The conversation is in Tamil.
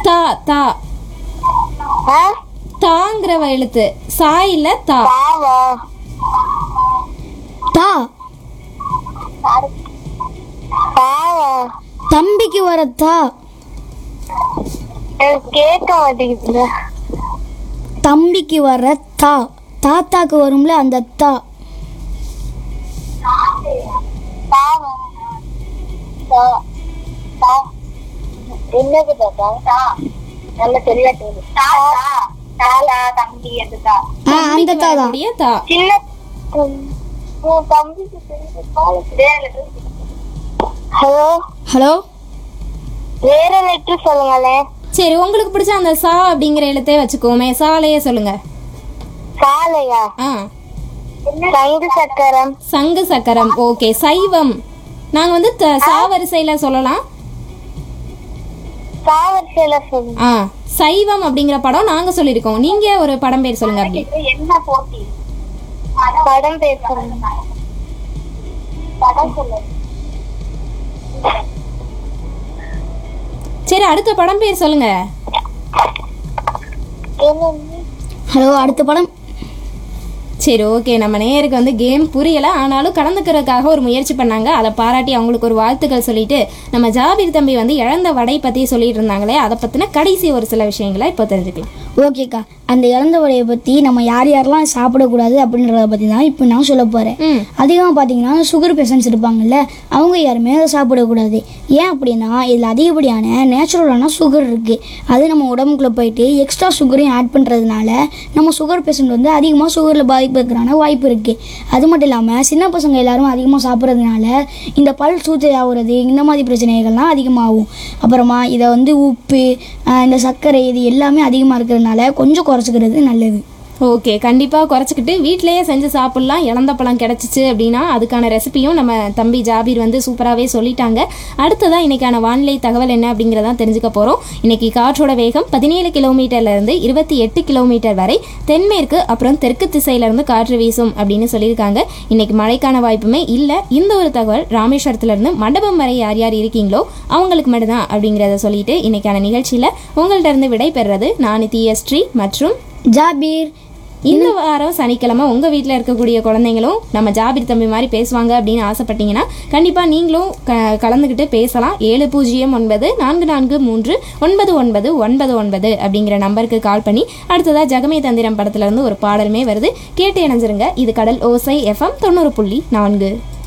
தா தா ஆ தாங்கிற எழுத்து சா இல்ல தா தாவா தா தாவா தம்பிக்கு வர தா எனக்கு கேட்க மாட்டேங்குது தம்பிக்கு வர தா தாத்தாக்கு வரும்ல அந்த தா தாவா தா தா என்னது தாத்தா தா நல்ல தெளிவா தெரியுது தா தா தாலா தம்பி அந்த தா ஆ அந்த தா தான் வரக்கூடிய தா சின்ன உன் தம்பிக்கு ஹலோ ஹலோ வேற லெட்டர் சொல்லுங்களேன் சரி உங்களுக்கு பிடிச்ச அந்த சா அப்படிங்கிற எழுத்தே வச்சுக்கோமே சாலையே சொல்லுங்க சாலையா ஆ சங்கு சக்கரம் சங்கு சக்கரம் ஓகே சைவம் நாங்க வந்து த- சா வரிசையில சொல்லலாம் சாவரிசையில சொல்லுங்க ஆ சைவம் அப்படிங்கிற படம் நாங்க சொல்லியிருக்கோம் நீங்க ஒரு படம் பேர் சொல்லுங்க அப்படி என்ன போட்டி படம் பேர் சொல்லுங்க படம் சொல்லுங்க சரி அடுத்த படம் பேர் சொல்லுங்க ஹலோ அடுத்த படம் சரி ஓகே நம்ம நேயருக்கு வந்து கேம் புரியல ஆனாலும் கலந்துக்கிறதுக்காக ஒரு முயற்சி பண்ணாங்க அதை பாராட்டி அவங்களுக்கு ஒரு வாழ்த்துக்கள் சொல்லிட்டு நம்ம ஜாபீர் தம்பி வந்து இழந்த வடை பத்தி சொல்லிட்டு இருந்தாங்களே அதை பத்தின கடைசி ஒரு சில விஷயங்களை இப்போ தெரிஞ்சுக்கலாம் ஓகேக்கா அந்த இறந்த வடையை பற்றி நம்ம யார் யாரெல்லாம் சாப்பிடக்கூடாது அப்படின்றத பற்றி தான் இப்போ நான் சொல்ல போகிறேன் ம் அதிகமாக பார்த்தீங்கன்னா சுகர் பேஷண்ட்ஸ் இருப்பாங்கல்ல அவங்க யாருமே அதை சாப்பிடக்கூடாது ஏன் அப்படின்னா இதில் அதிகப்படியான நேச்சுரலான சுகர் இருக்குது அது நம்ம உடம்புக்குள்ளே போயிட்டு எக்ஸ்ட்ரா சுகரையும் ஆட் பண்ணுறதுனால நம்ம சுகர் பேஷண்ட் வந்து அதிகமாக சுகரில் பாதிப்புக்கான வாய்ப்பு இருக்குது அது மட்டும் இல்லாமல் சின்ன பசங்க எல்லாரும் அதிகமாக சாப்பிட்றதுனால இந்த பல் சூத்தை ஆகுறது இந்த மாதிரி பிரச்சனைகள்லாம் அதிகமாகும் அப்புறமா இதை வந்து உப்பு ஆஹ் இந்த சர்க்கரை இது எல்லாமே அதிகமாக இருக்கிறதுனால கொஞ்சம் குறைச்சிக்கிறது நல்லது ஓகே கண்டிப்பாக குறைச்சிக்கிட்டு வீட்டிலேயே செஞ்சு சாப்பிட்லாம் இழந்த பழம் கிடச்சிச்சு அப்படின்னா அதுக்கான ரெசிபியும் நம்ம தம்பி ஜாபீர் வந்து சூப்பராகவே சொல்லிட்டாங்க அடுத்ததாக இன்னைக்கான வானிலை தகவல் என்ன அப்படிங்கிறதான் தெரிஞ்சுக்க போகிறோம் இன்னைக்கு காற்றோட வேகம் பதினேழு கிலோமீட்டர்லேருந்து இருபத்தி எட்டு கிலோமீட்டர் வரை தென்மேற்கு அப்புறம் தெற்கு திசையிலேருந்து காற்று வீசும் அப்படின்னு சொல்லியிருக்காங்க இன்னைக்கு மழைக்கான வாய்ப்புமே இல்லை இந்த ஒரு தகவல் ராமேஸ்வரத்துலேருந்து மண்டபம் வரை யார் யார் இருக்கீங்களோ அவங்களுக்கு மட்டும்தான் அப்படிங்கிறத சொல்லிட்டு இன்னைக்கான நிகழ்ச்சியில் உங்கள்ட்ட இருந்து விடை பெறுறது நான் ஸ்ரீ மற்றும் ஜாபீர் இந்த வாரம் சனிக்கிழமை உங்கள் வீட்டில் இருக்கக்கூடிய குழந்தைங்களும் நம்ம ஜாபிர் தம்பி மாதிரி பேசுவாங்க அப்படின்னு ஆசைப்பட்டீங்கன்னா கண்டிப்பாக நீங்களும் க கலந்துக்கிட்டு பேசலாம் ஏழு பூஜ்ஜியம் ஒன்பது நான்கு நான்கு மூன்று ஒன்பது ஒன்பது ஒன்பது ஒன்பது அப்படிங்கிற நம்பருக்கு கால் பண்ணி அடுத்ததாக ஜெகமே தந்திரம் படத்துலேருந்து ஒரு பாடலுமே வருது கேட்டு இணைஞ்சிருங்க இது கடல் ஓசை எஃப்எம் தொண்ணூறு புள்ளி நான்கு